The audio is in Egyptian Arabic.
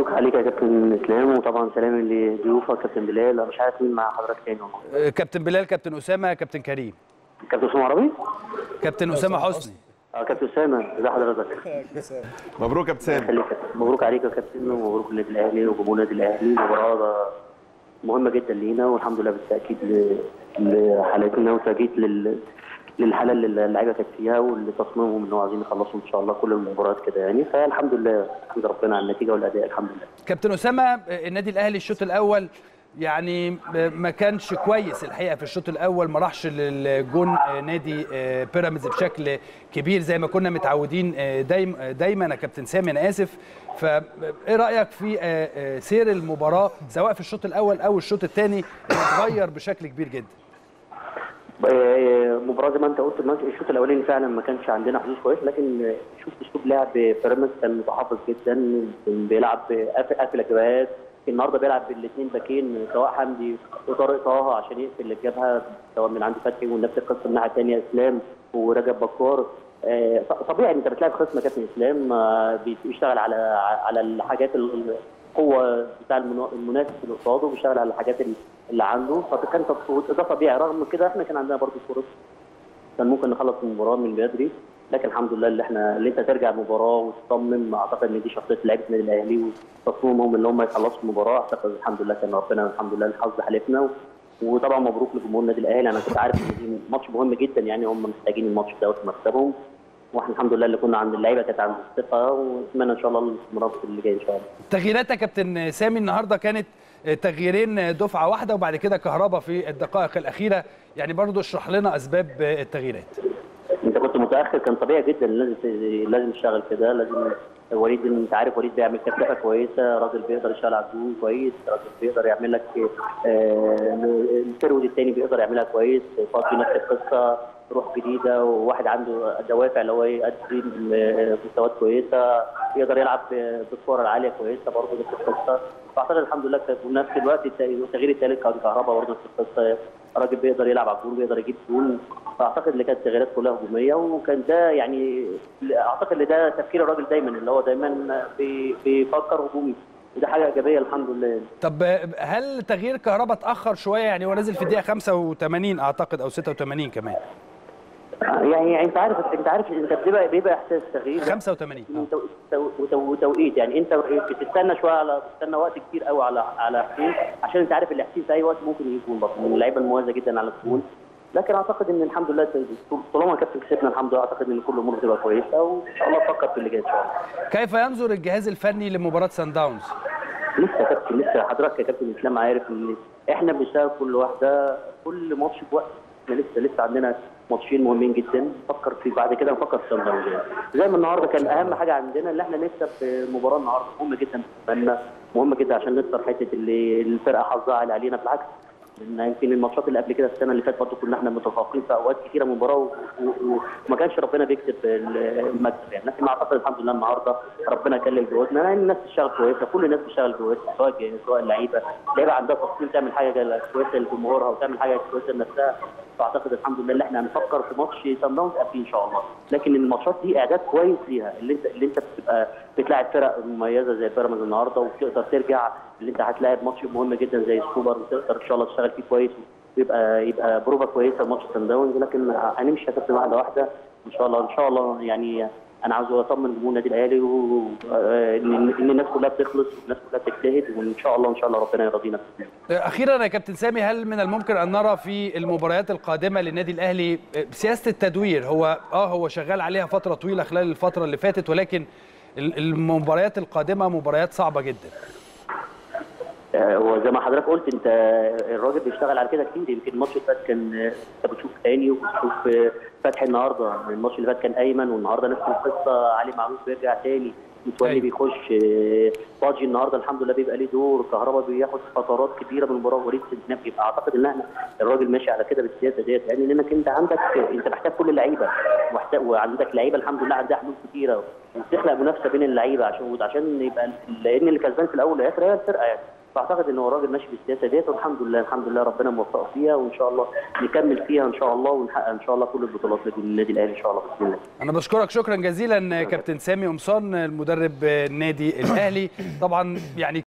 مبروك عليك يا كابتن اسلام وطبعا سلام لضيوفك كابتن بلال أنا مش عارف مين مع حضرتك تاني والله آه، كابتن بلال كابتن اسامه كابتن كريم كابتن اسامه عربي؟ كابتن اسامه حسني اه كابتن اسامه ازي حضرتك؟ مبروك يا ابتسام خليك مبروك عليك يا كابتن ومبروك للنادي الاهلي وجمهور النادي الاهلي مباراه مهمه جدا لينا والحمد لله بالتاكيد ل- لحالتنا وتاكيد لل للحاله اللي اللعيبه كانت فيها واللي تصميمهم ان هو عايزين يخلصوا ان شاء الله كل المباريات كده يعني فالحمد لله الحمد ربنا على النتيجه والاداء الحمد لله كابتن اسامه آه، النادي الاهلي الشوط الاول يعني آه، ما كانش كويس الحقيقه في الشوط الاول ما راحش للجون آه، نادي آه، بيراميدز بشكل كبير زي ما كنا متعودين آه، دايم آه، دايما يا كابتن سامي انا اسف فايه رايك في آه، آه، سير المباراه سواء في الشوط الاول او الشوط الثاني اتغير بشكل كبير جدا آه، مباراه زي ما انت قلت الماتش- الشوط الاولاني فعلا ما كانش عندنا حظوظ كويس لكن آه، شوف اسلوب لعب بيراميدز كان متحفظ جدا بيلعب قافل قافل اجابات النهارده بيلعب بالاثنين باكين سواء حمدي وطارق طه عشان يقفل الجبهه سواء من عند فتحي ونفس القصه الناحيه الثانيه اسلام ورجب بكار آه، طبيعي انت بتلاعب خصم كابتن اسلام آه، بيشتغل على على الحاجات ال- القوه بتاع المنا- المنافس اللي قصاده بيشتغل على الحاجات اللي عنده فكان ده طبيعي رغم كده احنا كان عندنا برضه فرص كان ممكن نخلص المباراه من بدري لكن الحمد لله اللي احنا اللي انت ترجع المباراه وتصمم اعتقد ان دي شخصيه لعيبه النادي الاهلي وتصميمهم اللي هم يخلصوا المباراه اعتقد الحمد لله كان ربنا الحمد لله الحظ حالفنا و- وطبعا مبروك لجمهور النادي الاهلي انا كنت عارف ان دي ماتش مهم جدا يعني هم محتاجين الماتش دوت في مكسبهم واحنا الحمد لله اللي كنا عند اللعيبه كانت عند الثقه ونتمنى ان شاء الله الاستمرار في اللي جاي ان شاء الله تغييرات يا كابتن سامي النهارده كانت تغييرين دفعه واحده وبعد كده كهربا في الدقائق الاخيره يعني برضو اشرح لنا اسباب التغييرات انت كنت متاخر كان طبيعي جدا لازم لازم تشتغل كده لازم وليد انت عارف وليد بيعمل كفه كويسه راجل بيقدر يشتغل على الجون كويس راجل بيقدر يعمل لك آه، الفرود الثاني بيقدر يعملها كويس فاضي نفس القصه روح جديده وواحد عنده دوافع اللي هو يقدم آه، مستويات كويسه يقدر يلعب بالكره العاليه كويسه برضه نفس القصه فاعتقد الحمد لله كان- وفي نفس الوقت الت- التغيير الثالث كان كهربا برضه نفس القصه راجل بيقدر يلعب على الجون بيقدر يجيب جون فاعتقد ان كانت التغييرات كلها هجوميه وكان ده يعني اعتقد ان ده تفكير الراجل دايما اللي هو دايما بي- بيفكر هجومي وده حاجه ايجابيه الحمد لله طب هل تغيير كهربا اتاخر شويه يعني هو نازل في الدقيقه 85 اعتقد او 86 كمان يعني انت عارف انت عارف انت بيبقى بيبقى احساس تغيير 85 آه. تو- تو- تو- توقيت يعني انت بتستنى شويه على بتستنى وقت كتير قوي على على حسين عشان انت عارف ان حسين في اي وقت ممكن يكون برضه من اللعيبه المميزه جدا على الجون لكن اعتقد ان الحمد لله طول- طالما كابتن كسبنا الحمد لله اعتقد ان كل الامور تبقى كويسه وان شاء الله نفكر في اللي جاي ان شاء الله كيف ينظر الجهاز الفني لمباراه سان داونز لسه يا كابتن لسه حضرتك يا كابتن اسلام عارف ان احنا بنشتغل كل واحده كل ماتش بوقت احنا لسه لسه عندنا ماتشين مهمين جدا نفكر في بعد كده نفكر في سان داونز يعني. زي ما النهارده كان اهم حاجه عندنا ان احنا نكسب المباراه النهارده مهم جدا بالنسبه لنا مهم جدا عشان نكسر حته اللي الفرقه حظها عالي علينا بالعكس لان يمكن الماتشات اللي قبل كده السنه اللي فاتت برضه كنا احنا متفوقين في اوقات كثيره من المباراه و- و- وما كانش ربنا بيكتب المكسب يعني لكن اعتقد الحمد لله النهارده ربنا كلل جهودنا لان الناس بتشتغل كويسه كل الناس بتشتغل كويسه سواء سواء اللعيبه اللعيبه عندها تصميم تعمل حاجه كويسه لجمهورها وتعمل حاجه كويسه لنفسها فاعتقد الحمد لله ان احنا هنفكر في ماتش سان داونز قبل ان شاء الله لكن الماتشات دي اعداد كويس ليها اللي انت اللي انت بتبقى بتلاعب فرق مميزه زي بيراميدز النهارده وبتقدر ترجع اللي انت هتلاعب ماتش مهم جدا زي السوبر وتقدر ان شاء الله تشتغل فيه كويس ويبقى يبقى بروفا كويسه لماتش سان داونز لكن هنمشي يا كابتن واحده واحده ان شاء الله ان شاء الله يعني انا عاوز اطمن جمهور النادي الاهلي وان ان الناس كلها بتخلص والناس كلها بتجتهد وان شاء الله ان شاء الله ربنا يرضينا اخيرا يا كابتن سامي هل من الممكن ان نرى في المباريات القادمه للنادي الاهلي سياسه التدوير هو اه هو شغال عليها فتره طويله خلال الفتره اللي فاتت ولكن ال- المباريات القادمه مباريات صعبه جدا هو زي ما حضرتك قلت انت الراجل بيشتغل على كده كتير يمكن الماتش اللي فات كان انت بتشوف تاني وبتشوف فتحي النهارده الماتش اللي فات كان ايمن والنهارده نفس القصه علي معروف بيرجع تاني متولي أيوة. بيخش باجي النهارده الحمد لله بيبقى ليه دور كهربا بياخد فترات كبيره من المباراه وليد سنتناب يبقى اعتقد ان احنا الراجل ماشي على كده بالسياسه ديت يعني لانك انت عندك انت محتاج كل اللعيبه ومحتاج وعندك لعيبه الحمد لله عندها حلول كتيره وبتخلق منافسه بين اللعيبه عشان عشان يبقى لان اللي كسبان في الاول والاخر هي الفرقه يعني فاعتقد ان هو راجل ماشي بالسياسه ديت والحمد لله الحمد لله ربنا موفقه فيها وان شاء الله نكمل فيها ان شاء الله ونحقق ان شاء الله كل البطولات للنادي الاهلي ان شاء الله باذن الله انا بشكرك شكرا جزيلا كابتن سامي قمصان المدرب النادي الاهلي طبعا يعني